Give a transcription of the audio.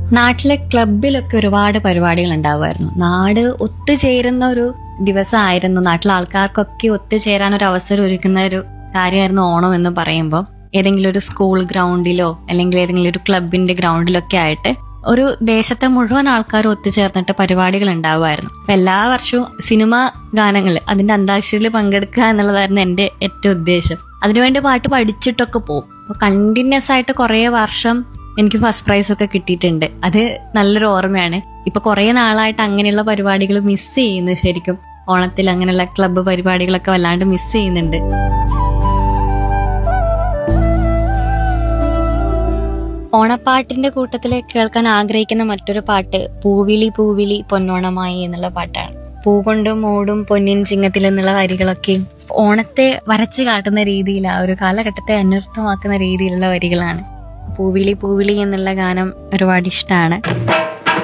നാട്ടിലെ ക്ലബിലൊക്കെ ഒരുപാട് പരിപാടികൾ ഉണ്ടാവുമായിരുന്നു നാട് ഒത്തുചേരുന്ന ഒരു ദിവസമായിരുന്നു നാട്ടിലെ ആൾക്കാർക്കൊക്കെ ഒത്തുചേരാൻ ഒരു അവസരം ഒരുക്കുന്ന ഒരു കാര്യമായിരുന്നു ഓണം എന്ന് പറയുമ്പോൾ ഏതെങ്കിലും ഒരു സ്കൂൾ ഗ്രൗണ്ടിലോ അല്ലെങ്കിൽ ഏതെങ്കിലും ഒരു ക്ലബിന്റെ ഗ്രൗണ്ടിലൊക്കെ ആയിട്ട് ഒരു ദേശത്തെ മുഴുവൻ ആൾക്കാരും ഒത്തുചേർന്നിട്ട് പരിപാടികൾ ഉണ്ടാവുമായിരുന്നു അപ്പൊ എല്ലാ വർഷവും സിനിമ ഗാനങ്ങൾ അതിന്റെ അന്താക്ഷരിയിൽ പങ്കെടുക്കുക എന്നുള്ളതായിരുന്നു എന്റെ ഏറ്റവും ഉദ്ദേശം അതിനുവേണ്ടി പാട്ട് പഠിച്ചിട്ടൊക്കെ പോകും അപ്പൊ കണ്ടിന്യൂസ് ആയിട്ട് കുറേ വർഷം എനിക്ക് ഫസ്റ്റ് പ്രൈസ് ഒക്കെ കിട്ടിയിട്ടുണ്ട് അത് നല്ലൊരു ഓർമ്മയാണ് ഇപ്പൊ കുറെ നാളായിട്ട് അങ്ങനെയുള്ള പരിപാടികൾ മിസ് ചെയ്യുന്നു ശരിക്കും ഓണത്തിൽ അങ്ങനെയുള്ള ക്ലബ്ബ് പരിപാടികളൊക്കെ വല്ലാണ്ട് മിസ് ചെയ്യുന്നുണ്ട് ഓണപ്പാട്ടിന്റെ കൂട്ടത്തിൽ കേൾക്കാൻ ആഗ്രഹിക്കുന്ന മറ്റൊരു പാട്ട് പൂവിളി പൂവിളി പൊന്നോണമായി എന്നുള്ള പാട്ടാണ് പൂ കൊണ്ടും മൂടും പൊന്നിൻ ചിങ്ങത്തിൽ എന്നുള്ള വരികളൊക്കെ ഓണത്തെ വരച്ചു കാട്ടുന്ന രീതിയിൽ ആ ഒരു കാലഘട്ടത്തെ അന്വർത്ഥമാക്കുന്ന രീതിയിലുള്ള വരികളാണ് പൂവിളി പൂവിളി എന്നുള്ള ഗാനം ഒരുപാട് ഇഷ്ടമാണ്